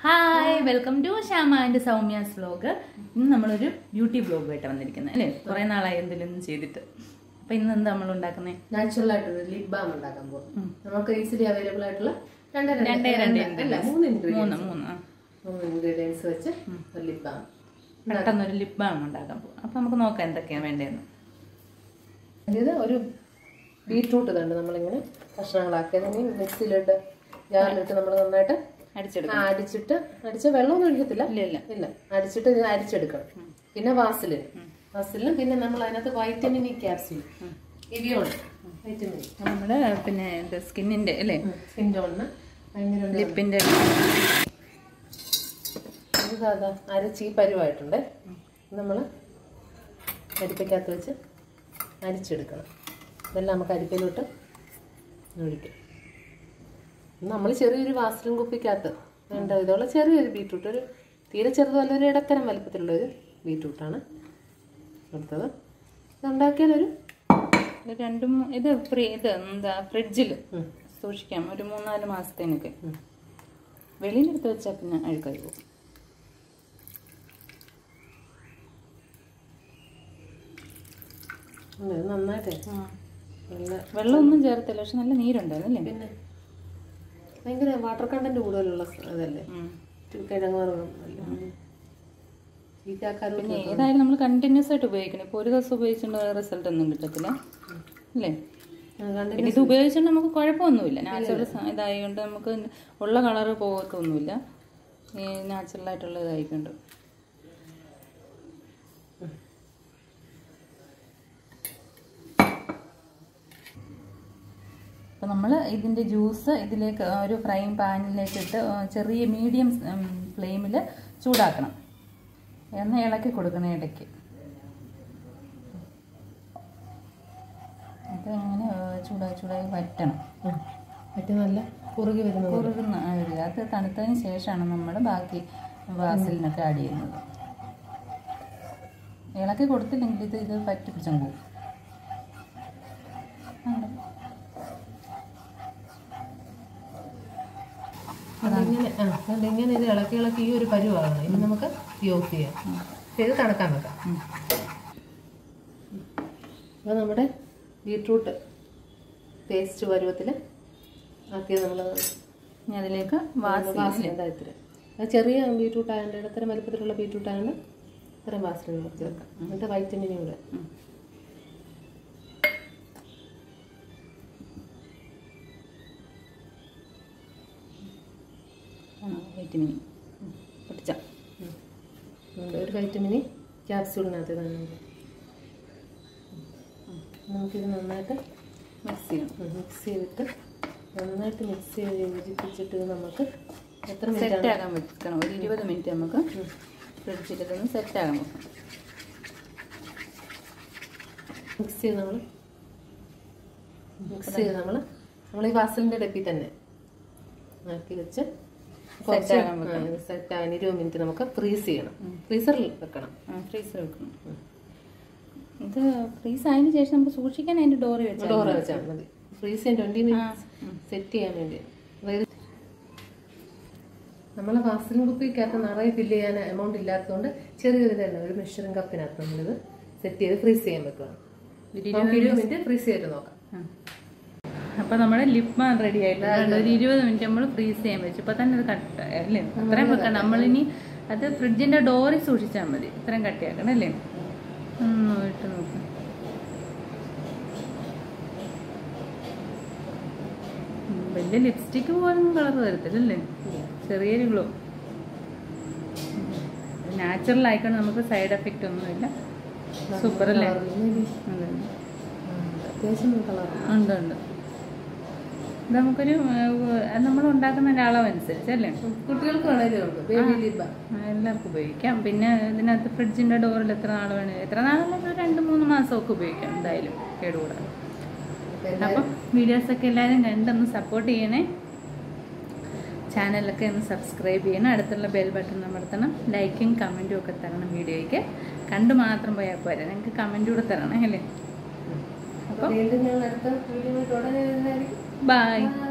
Hi welcome to Shyama and Soumya's vlog ഇന്ന് നമ്മളൊരു beauty vlog ആയിട്ട് വന്നിരിക്കുന്നത് അല്ലേ കുറെ നാളായി എന്തെങ്കിലും ചെയ്തിട്ട് അപ്പൊ ഇന്ന് എന്താ നമ്മൾ ഉണ്ടാക്കുന്നത് നാച്ചുറൽ ആയിട്ടൊരു ലിപ് ബാം ഉണ്ടാക്കാൻ പോകും നമുക്ക് ഈസിലി അവൈലബിൾ ആയിട്ടുള്ള രണ്ട് രണ്ടേ രണ്ട് അല്ല മൂന്ന് മൂന്ന് ഇൻഗ്രീഡിയൻസ് മൂന്ന് ആ. മൂന്ന് ഇൻഗ്രീഡിയൻസ് വെച്ച് ഒരു ലിപ് ബാം പെട്ടെന്നൊരു ലിപ് ബാം ഉണ്ടാക്കാൻ പോകും അപ്പൊ നമുക്ക് നോക്കാം എന്തൊക്കെയാണ് വേണ്ടതെന്ന് ഇത് ഒരു ബീട്രൂട്ട് കണ്ട് നമ്മളിങ്ങനെ കഷ്ണങ്ങളാക്കിയത് ഇനി മിക്സിയിലിട്ട് ജാറിലിട്ട് നമ്മൾ നന്നായിട്ട് അടിച്ചെടുക്കാം ആ, അടിച്ചിട്ട് അടിച്ച വെള്ളമൊന്നും ഒഴിക്കത്തില്ല ഇല്ല ഇല്ല ഇല്ല അടിച്ചിട്ട് ഇത് അരിച്ചെടുക്കണം പിന്നെ വാസലിൻ വാസലിന് പിന്നെ നമ്മൾ അതിനകത്ത് vitamin E capsule Evion vitamin E നമ്മുടെ പിന്നെ ഇത് സ്കിന്നിന്റെ അല്ലേ സ്കിൻ ടോണിന് ഭയങ്കര ഒരു ലിപ്പിന്റെ ഇത് സാധാ അരച്ച് ഈ പരുവായിട്ടുണ്ട് നമ്മൾ അരിപ്പയ്ക്കകത്ത് വെച്ച് അരിച്ചെടുക്കണം ഇതെല്ലാം നമുക്ക് അരിപ്പയിലോട്ട് ഒഴിക്കാം നമ്മൾ ചെറിയൊരു വാസലിൻ കുപ്പിക്കകത്ത് വേണ്ട ഇതുള്ള ചെറിയൊരു ബീട്രൂട്ട് ഒരു തീരെ ചെറുതല്ല ഒരു ഇടത്തരം വലുപ്പത്തിലുള്ള ഒരു ബീട്രൂട്ടാണ് എടുത്തത് ഇതുണ്ടാക്കിയാലൊരു ഇത് രണ്ടും ഇത് ഫ്രീ ഇത് എന്താ ഫ്രിഡ്ജിൽ ഉം. സൂക്ഷിക്കാം ഒരു മൂന്നാല് മാസത്തേനൊക്കെ വെളിയിലെടുത്ത് വെച്ചാൽ പിന്നെ അഴുക്കായി പോകും ഉണ്ട്. ഇത് നന്നായിട്ട് നല്ല വെള്ളമൊന്നും ചേർത്തില്ല പക്ഷെ നല്ല നീരുണ്ടായിരുന്നു അല്ലേ പിന്നെ ഭയങ്കര വാട്ടർ കണ്ടന്റ് കൂടുതലുള്ള സ- ഇതല്ലേ ഉം. കിഴങ്ങ് വർഗ്ഗം അല്ലേ ചീത്തയാക്കാനും പിന്നെ ഏതായാലും നമ്മൾ കണ്ടിന്യൂസ് ആയിട്ട് ഉപയോഗിക്കണം ഇപ്പോൾ ഒരു ദിവസം ഉപയോഗിച്ചുകൊണ്ട് റിസൾട്ട് ഒന്നും കിട്ടത്തില്ല അല്ലേ കണ്ടന്റ് പിന്നെ ഇത് ഉപയോഗിച്ചുകൊണ്ട് നമുക്ക് കുഴപ്പമൊന്നുമില്ല നാച്ചുറൽ ഇതായതുകൊണ്ട് നമുക്ക് ഉള്ള കളറ് പോകത്തൊന്നുമില്ല ഈ നാച്ചുറൽ ആയിട്ടുള്ള ഇതായിക്കൊണ്ട് അപ്പോൾ നമ്മൾ ഇതിൻ്റെ ജ്യൂസ് ഇതിലേക്ക് ഒരു ഫ്രൈങ് പാനിലേക്ക് ഇട്ട് ചെറിയ മീഡിയം ഫ്ലെയിമിൽ ചൂടാക്കണം എണ്ണ ഇളക്കി കൊടുക്കണം ഇടയ്ക്ക് അത് അങ്ങനെ ചൂടായി ചൂടായി വറ്റണം മറ്റേ നല്ല കുറുകി വരുന്നത് കുറുകുന്ന ആ ഒരു അത് തണുത്തതിന് ശേഷമാണ് നമ്മൾ ബാക്കി വാസലിനൊക്കെ ആഡ് ചെയ്യുന്നത് ഇളക്കി കൊടുത്തില്ലെങ്കിൽ ഇത് ഇത് പറ്റി പിടിച്ചും പോകും ഉണ്ട്. അതിങ്ങനെ ആ അതുകൊണ്ട് ഇങ്ങനെ ഇത് ഇളക്കി ഇളക്കി ഈ ഒരു പരുവാകണം ഇനി നമുക്ക് യൂസ് ചെയ്യാം ഇത് തണുക്കാൻ വെക്കാം ഉം. അപ്പോൾ നമ്മുടെ ബീട്രൂട്ട് പേസ്റ്റ് പരുവത്തിൽ ആക്കിയത് നമ്മൾ ഇനി അതിലേക്ക് വാസലിൻ വാസന ഇതായിട്ട് അത് ചെറിയ ബീട്രൂട്ട് ആയതുകൊണ്ട് ഇടത്തരം വലുപ്പത്തിലുള്ള ബീട്രൂട്ട് ആയതുകൊണ്ട് ഇത്രയും വാസന നമുക്ക് ചേർക്കാം എന്നിട്ട് വൈറ്റമിനും കൂടെ ഉം. ആ വൈറ്റമിൻ പൊട്ടിച്ച ഉണ്ട്. ഒരു വൈറ്റമിന് ക്യാപ്സ്യൂളിനകത്ത് തന്നെ നമുക്കിത് നന്നായിട്ട് മിക്സ് ചെയ്യണം മിക്സ് ചെയ്തിട്ട് നന്നായിട്ട് മിക്സ് ചെയ്ത് യോജിപ്പിച്ചിട്ട് ഇത് നമുക്ക് എത്ര മിനിറ്റ് സെറ്റ് ആകാൻ വെക്കണം ഒരു ഇരുപത് മിനിറ്റ് നമുക്ക് ഫ്രിഡ്ജിൽ ഇതൊന്ന് സെറ്റ് ആകാൻ വെക്കണം മിക്സ് ചെയ്ത് നമ്മൾ മിക്സ് ചെയ്ത് നമ്മൾ നമ്മൾ ഈ വാസലിൻ്റെ ഡപ്പി തന്നെ ആക്കി വെച്ച് Set ആകാൻ സെറ്റ് ആകാൻ ഇരുപത് മിനിറ്റ് നമുക്ക് ഫ്രീസ് ചെയ്യണം ഫ്രീസറിൽ വെക്കണം ഫ്രീസർ വെക്കണം ഇത് ഫ്രീസ് ആയതിനു ശേഷം നമുക്ക് സൂക്ഷിക്കാൻ അതിന്റെ ഡോറി വെച്ചാൽ ഡോറ വെച്ചാൽ മതി ഫ്രീസ് ചെയ്യാൻ ട്വൻറ്റി മിനിറ്റ്സ് സെറ്റ് ചെയ്യാൻ വേണ്ടി അതായത് നമ്മളെ വാസലിൻ കുപ്പിക്കകത്ത് നിറയെ ഫില്ല് ചെയ്യാൻ എമൗണ്ട് ഇല്ലാത്തതുകൊണ്ട് ചെറിയൊരു തന്നെ ഒരു മെഷറിംഗ് കപ്പിനകത്ത് നമ്മളിത് സെറ്റ് ചെയ്ത് ഫ്രീസ് ചെയ്യാൻ വെക്കുകയാണ് നമുക്ക് ഇരുപത് മിനിറ്റ് ഫ്രീസ് ചെയ്തിട്ട് നോക്കാം അപ്പൊ നമ്മുടെ ലിപ് ബാം റെഡി ആയിട്ടുണ്ട് ഒരു ഇരുപത് മിനിറ്റ് നമ്മൾ ഫ്രീസ് ചെയ്യാൻ വെച്ചു ഇപ്പൊ തന്നെ അത് കട്ട് അല്ലേ അത്രയും വെക്കണം നമ്മളിനി അത് ഫ്രിഡ്ജിന്റെ ഡോറിൽ സൂക്ഷിച്ചാൽ മതി ഇത്രയും കട്ടിയാക്കണം അല്ലേ ഒന്ന് ഇട്ട് നോക്കാം ഉം, വലിയ ലിപ്സ്റ്റിക്ക് പോലും കളർ വരത്തില്ലല്ലേ ചെറിയൊരു ഗ്ലോ നാച്ചുറൽ ആയിക്കൊണ്ട് നമുക്ക് സൈഡ് എഫക്റ്റ് ഒന്നുമില്ല സൂപ്പർ അല്ലേ അതെ അത്യാവശ്യം കളറാണ് ഉണ്ട് ഉണ്ട് ഇത് നമുക്കൊരു നമ്മൾ ഉണ്ടാക്കുന്ന അളവനുസരിച്ച് അല്ലേ കുട്ടികൾക്ക് വേണേലും ഉണ്ട് ബേബി ലിബ ആ, എല്ലാവർക്കും ഉപയോഗിക്കാം പിന്നെ ഇതിനകത്ത് ഫ്രിഡ്ജിന്റെ ഡോറിൽ എത്ര നാൾ വേണേ എത്ര നാളല്ല ഒരു രണ്ട് മൂന്ന് മാസമൊക്കെ ഉപയോഗിക്കാം എന്തായാലും കേടുകൂടാതെ അപ്പം വീഡിയോസൊക്കെ എല്ലാവരും കണ്ടൊന്ന് സപ്പോർട്ട് ചെയ്യണേ ചാനലൊക്കെ ഒന്ന് സബ്സ്ക്രൈബ് ചെയ്യണം അടുത്തുള്ള ബെൽ ബട്ടൺ അമർത്തണം ലൈക്കും കമൻറ്റും ഒക്കെ തരണം വീഡിയോയ്ക്ക് കണ്ടു മാത്രം പോയാൽ പോരാ നിങ്ങൾക്ക് കമൻറ്റ് കൂടെ തരണം അല്ലേ അപ്പോൾ വീണ്ടും ഞങ്ങൾ അടുത്ത വീഡിയോ ഉടനെ വരുന്നതായിരിക്കും ബൈ Bye.